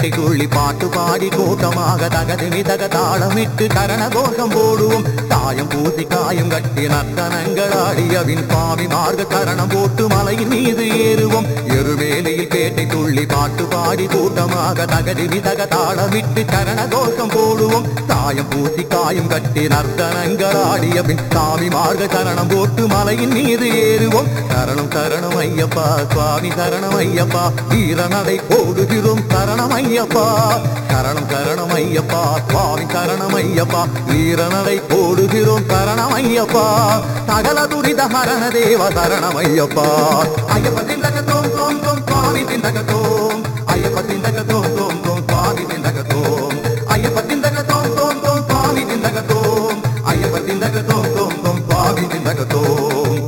பேட்டை துள்ளி பாட்டு பாடி கூட்டமாக தகதிமி தக தாளமிட்டு கரண கோஷம் போடுவோம் தாயம் பூசி காயம் கட்டி நர்த்தனங்கள் ஆடியவின் சுவாமி மார்க்க கரணம் போட்டு மலையின் மீது ஏறுவோம் எருவேலியில் பேட்டை துள்ளி பாட்டு பாடி கூட்டமாக தகதிமி தக தாளமிட்டு கரண கோஷம் போடுவோம் தாயம் பூசி காயம் கட்டி நர்த்தனங்கள் ஆடியவின் சாமி மார்க்க கரணம் போட்டு மலையின் மீது ஏறுவோம் சரணம் சரணம் ஐயப்பா சுவாமி சரணம் ஐயப்பா வீரநடை போடுகிறோம் சரணம் ஐயப்பா சரணம் சரணம் ஐயப்பா சுவாமி சரணம் ஐயப்பா வீரநடை போடுகிறோம் சரணம் ஐயப்பா சகல துரித ஹரண தேவ சரணம் ஐயப்பா ஐயப்ப திண்டக தோம் தோம் தோம் சுவாமி திண்டக தோம் ஐயப்ப திண்டக தோம் தோம் தோம் சுவாமி திண்டக தோம் ஐயப்ப திண்டக தோம் தோம் தோம் சுவாமி திண்டக தோம் ஐயப்ப திண்டக தோம் தோம் தோம் சுவாமி திண்டக தோம்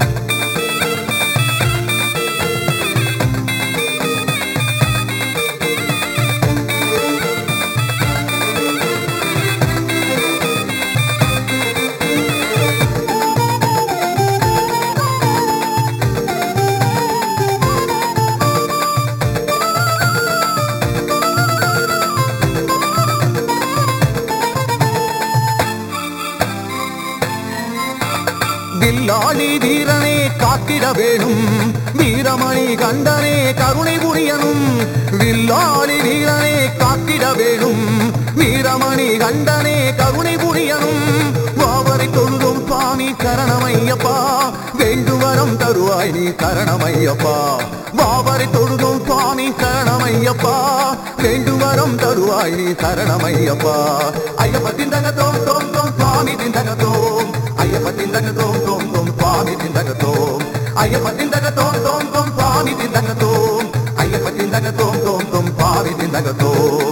வில்லாளி வீரனே காத்திட வேணும் வீரமணி கண்டனே கருணை புரியணும் வில்லாளி வீரனே காத்திட வேணும் வீரமணி கண்டனே கருணை புரியணும் வாவரை தொழுதும் சுவாமி சரணமையப்பா வேண்டுவரம் தருவாய் நீ சரணமையப்பா வாவரை தொழுதும் சுவாமி சரணமையப்பா வேண்டுவரம் தருவாய் நீ சரணமையப்பா ஐயப்ப திந்தக தோம் தோம் தோம் சுவாமி திந்தக தோம் ஐயப்ப திந்தக தோம் தோம் தோம் சுவாமி திந்தக தோம் ஐயப்ப திந்தக தோம் தோம் தோம் சுவாமி திந்தக தோம் ஐயப்ப திந்தக தோம் தோம் தோம் சுவாமி திந்தக தோம்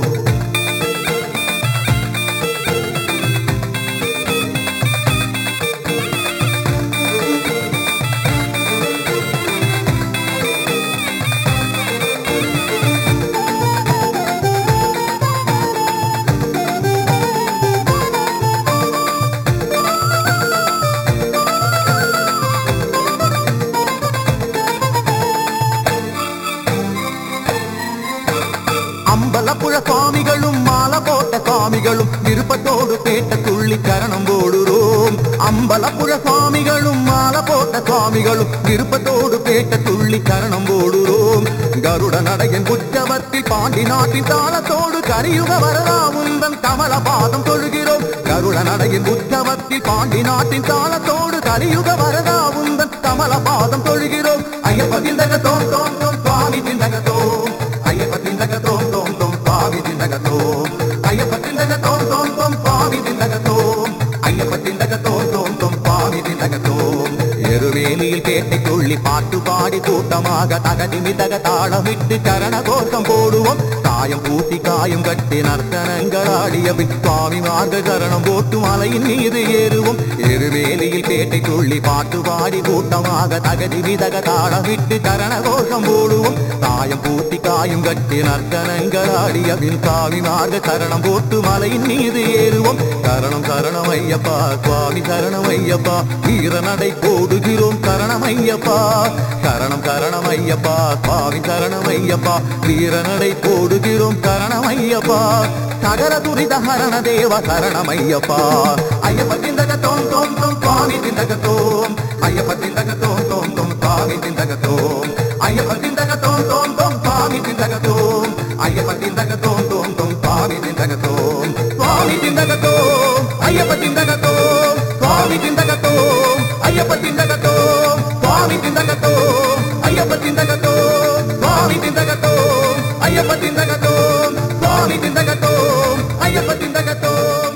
அம்பலப்புழ சுவாமிகளும் மாலை போட்ட சுவாமிகளும் விருப்பத்தோடு பேட்ட துள்ளி கரணம் போடுறோம் அம்பலப்புழ சுவாமிகளும் மாலை போட்ட சுவாமிகளும் விருப்பத்தோடு பேட்ட துள்ளி கரணம் போடுறோம் கருட நடையன் உற்சவத்தில் பாண்டி நாட்டின் தாளத்தோடு கரியுக வரதா உந்தன் கமல பாதம் தொழுகிறோம் கருட நடையின் உற்சவத்தில் பாண்டி நாட்டின் தாளத்தோடு கரியுக வரதா உந்தன் கமல பாதம் தொழுகிறோம் ஐயப்ப திந்தக தோம் தோம் தோம் சுவாமி திந்தக தோம் ஐயப்ப திந்தக தோம் தோம் தோம் சுவாமி திந்தக தோம் ஐயப்ப திந்தக தோம் தோம் தோம் சுவாமி திந்தக தோம் ஐயப்ப திந்தக தோம் தோம் தோம் சுவாமி திந்தக தோம் எருவேலியில் பேட்டை துள்ளி பாட்டு பாடி கூட்டமாக தகதி மிதக தாளமிட்டு கரண கோஷம் போடுவோம் காயம் பூசி காயம் கட்டி நர்த்தனங்கள் ஆடிய பின் சுவாமி மார்க்க கரணம் போட்டு மலையின் மீது ஏறுவோம் எருவேலியில் பேட்டை துள்ளி பாட்டு பாடி கூட்டமாக தகதி மிதக தாளமிட்டு கரண கோஷம் போடுவோம் காயம் பூசி காயம் கட்டி நர்த்தனங்கள் ஆடிய பின் சுவாமி மார்க்க கரணம் போட்டு மலையின் மீது ஏறுவோம் கரணம் சரணம் ஐயப்பா சுவாமி சரணம் ஐயப்பா வீரநடை போடுகிறோம் சரணம் ஐயப்பா சரணம் சரணம் ஐயப்பா சுவாமி சரணம் ஐயப்பா வீரநடை போடுகிறோம் சரணம் ஐயப்பா சகல துரித ஹரண தேவ சரணம் ஐயப்பா ஐயப்ப திந்தக தோம் தோம் தோம் சுவாமி திந்தக தோம் ஐயப்ப திந்தக தோம் தோம் தோம் சுவாமி திந்தக தோம் ஐயப்ப திந்தக தோம் தோம் தோம் சுவாமி திந்தக தோம் ஐயப்ப திந்தக தோம் தோம் தோம் சுவாமி திந்தக தோம் சுவாமி திந்தக தோம் ஐயப்ப திந்தக தோம் சுவாமி திந்தக தோம் ஐயப்ப திந்தக தோம் சுவாமி திந்தக தோம் ஐயப்ப திந்தக தோம் சுவாமி திந்தக தோம் ஐயப்ப திந்தக தோம் சுவாமி திந்தக தோம் ஐயப்ப திந்தக தோம்